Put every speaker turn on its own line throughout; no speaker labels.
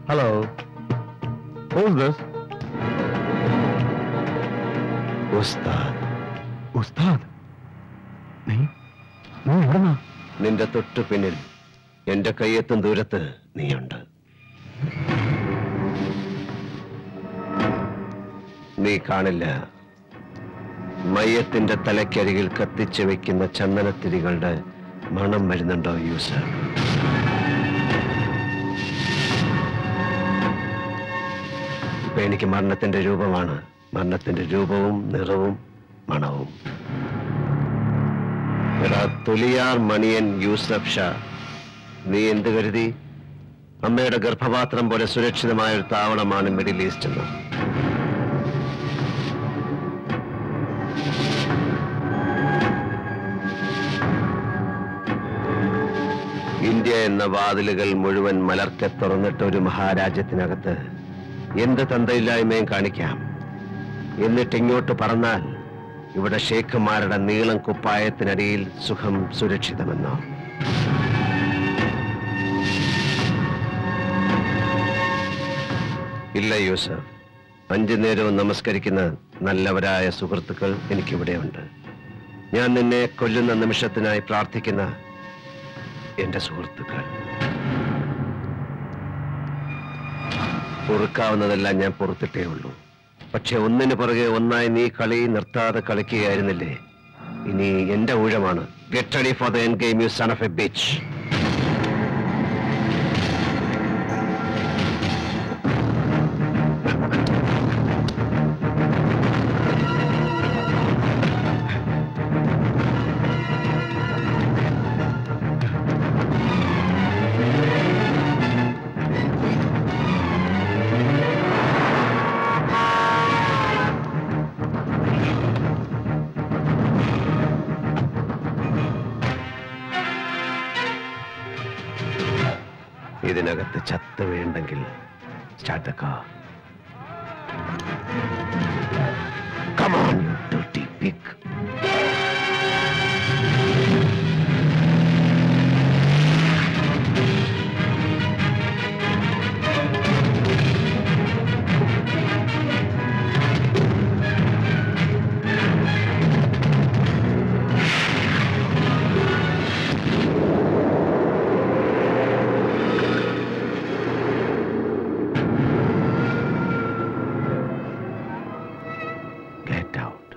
Hello whose this
ഉസ്താദ്
ഉസ്താദ് നീ നീ എവിടുന്നാ
നിന്റെ തൊട്ടു പിന്നിൽ എന്റെ കയ്യെത്തും ദൂരത്ത് നീയുണ്ട് നീ കാണില്ല മയ്യത്തിന്റെ തലക്കരികിൽ കത്തിച്ചു വെക്കുന്ന ചന്ദനത്തിരികളുടെ മണം വരുന്നുണ്ടോ യൂസർ ഇപ്പൊ എനിക്ക് മരണത്തിന്റെ രൂപമാണ് മരണത്തിന്റെ രൂപവും നിറവും മണവും എടാ തുലിയാർ മണിയൻ യൂസഫ് ഷാ നീ എന്ത് കരുതി അമ്മയുടെ ഗർഭപാത്രം പോലെ സുരക്ഷിതമായ ഒരു താവളമാണ് മിഡിൽ ഈസ്റ്റ് എന്ന് ഇന്ത്യ എന്ന വാതിലുകൾ മുഴുവൻ മലർക്കെ തുറന്നിട്ട ഒരു മഹാരാജ്യത്തിനകത്ത് എന്ത് തന്തയില്ലായ്മയും കാണിക്കാം എന്നിട്ട് ഇങ്ങോട്ട് പറന്നാൽ ഇവിടെ ഷേഖുമാരുടെ നീളം കുപ്പായത്തിനടിയിൽ സുഖം സുരക്ഷിതമെന്നോ ഇല്ല യൂസഫ് അഞ്ചു നേരവും നമസ്കരിക്കുന്ന നല്ലവരായ സുഹൃത്തുക്കൾ എനിക്കിവിടെയുണ്ട് ഞാൻ നിന്നെ കൊല്ലുന്ന നിമിഷത്തിനായി പ്രാർത്ഥിക്കുന്ന എന്റെ സുഹൃത്തുക്കൾ പൊറുക്കാവുന്നതെല്ലാം ഞാൻ പൊറുത്തിട്ടേ ഉള്ളൂ പക്ഷെ ഒന്നിനു പുറകെ ഒന്നായി നീ കളി നിർത്താതെ കളിക്കുകയായിരുന്നില്ലേ ഇനി എന്റെ ഊഴമാണ് get ready for the end game you son of a bitch ഇതിനകത്ത് ചത്ത് വീണ്ടെങ്കിൽ start car Come on, you dirty pig. Get out.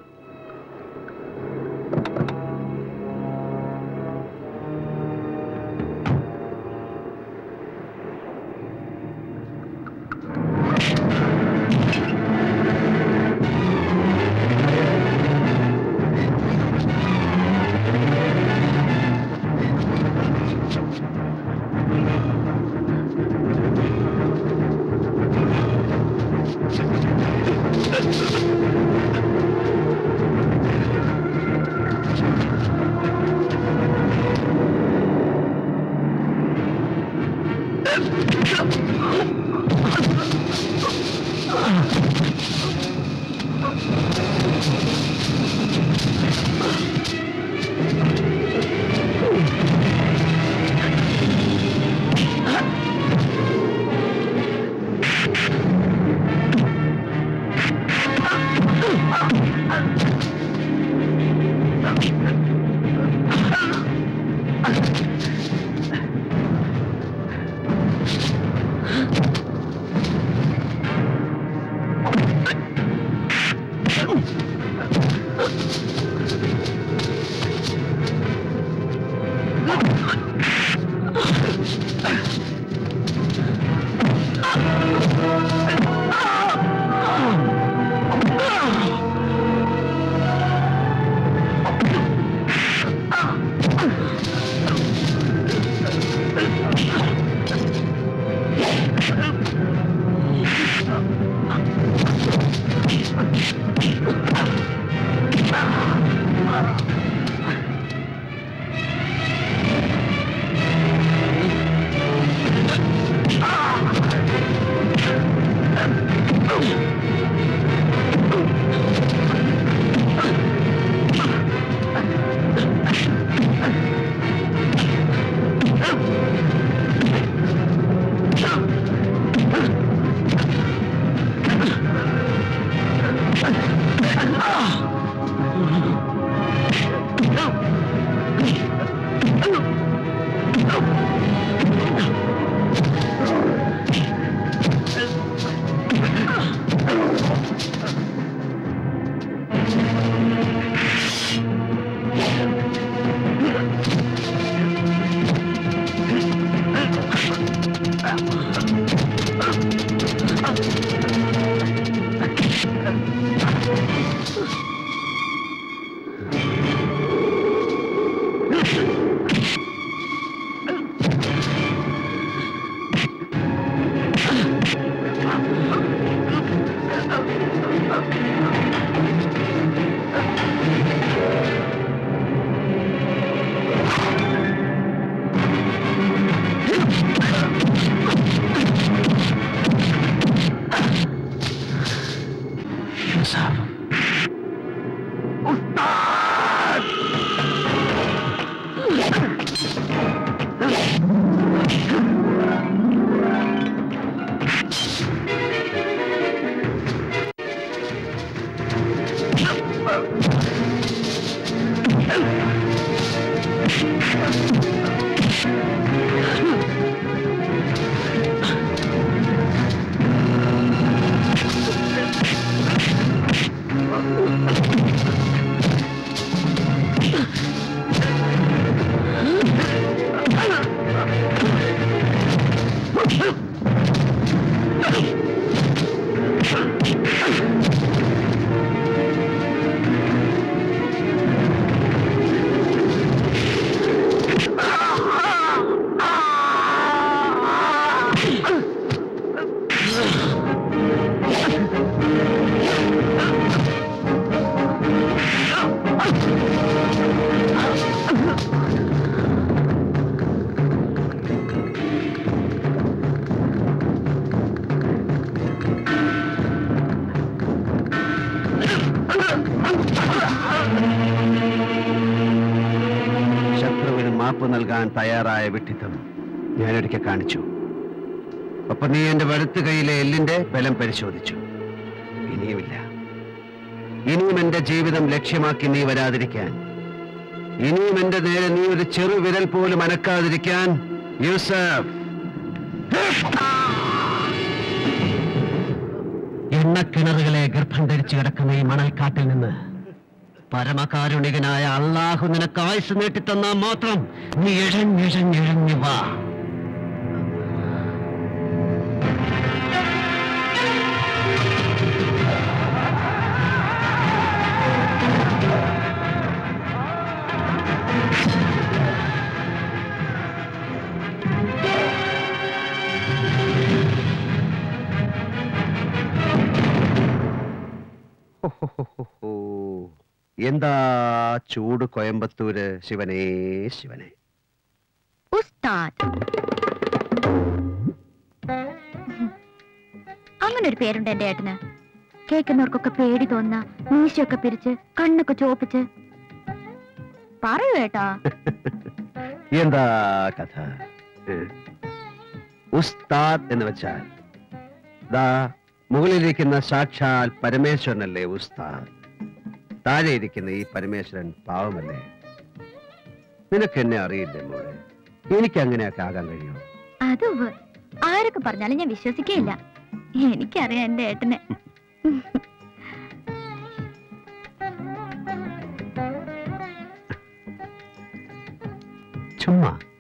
ശത്രുവിന് മാപ്പ് നൽകാൻ തയ്യാറായ വിഡ്ഢിത്തം ഞാനൊരിക്കൽ കാണിച്ചു അപ്പൊ നീ എന്റെ വലത്ത് കൈയിലെ എല്ലിന്റെ ബലം പരിശോധിച്ചു ഇനിയുമില്ല ഇനിയും എന്റെ ജീവിതം ലക്ഷ്യമാക്കി നീ വരാതിരിക്കാൻ ഇനിയും എന്റെ നേരെ നീ ഒരു ചെറു വിരൽ പോലും അനക്കാതിരിക്കാൻ യൂസഫ് എണ്ണക്കിണറുകളെ ഗർഭം ധരിച്ചു കിടക്കുന്ന ഈ മണൽക്കാട്ടിൽ നിന്ന് പരമകാരുണികനായ അള്ളാഹു നിനക്ക് ആയുസ് നീട്ടിത്തന്നാൽ മാത്രം നീ ഇഴഞ്ഞിഴഞ്ഞിഴഞ്ഞു വാ ഹോ. എന്താ ചൂട് കോയമ്പത്തൂര് ശിവനേ ശിവനെ
ഉസ്താദ് അങ്ങനെ ഒരു പേരുണ്ട് എന്റെ ഏട്ടന് കേൾക്കുന്നവർക്കൊക്കെ പേടി തോന്നുന്ന മീശയൊക്കെ പിരിച്ച് കണ്ണൊക്കെ ചോപ്പിച്ച് പറയൂ ഏട്ടാ
എന്താ കഥ ഏ? ഉസ്താദ് എന്ന് വെച്ചാൽ ദാ മുകളിലിരിക്കുന്ന സാക്ഷാൽ പരമേശ്വരനല്ലേ ഉസ്താദ് താഴെ ഇരിക്കുന്ന ഈ പരമേശ്വരൻ പാവമല്ലേ നിനക്ക് എന്നെ അറിയില്ലേ മോളെ എനിക്ക് അങ്ങനെയൊക്കെ ആകാൻ കഴിയുമോ
അത് ഉവ്വ്. ആരൊക്കെ പറഞ്ഞാലും ഞാൻ വിശ്വസിക്കുകയില്ല എനിക്കറിയാം എന്റെ ഏട്ടനെ
ചുമ്മാ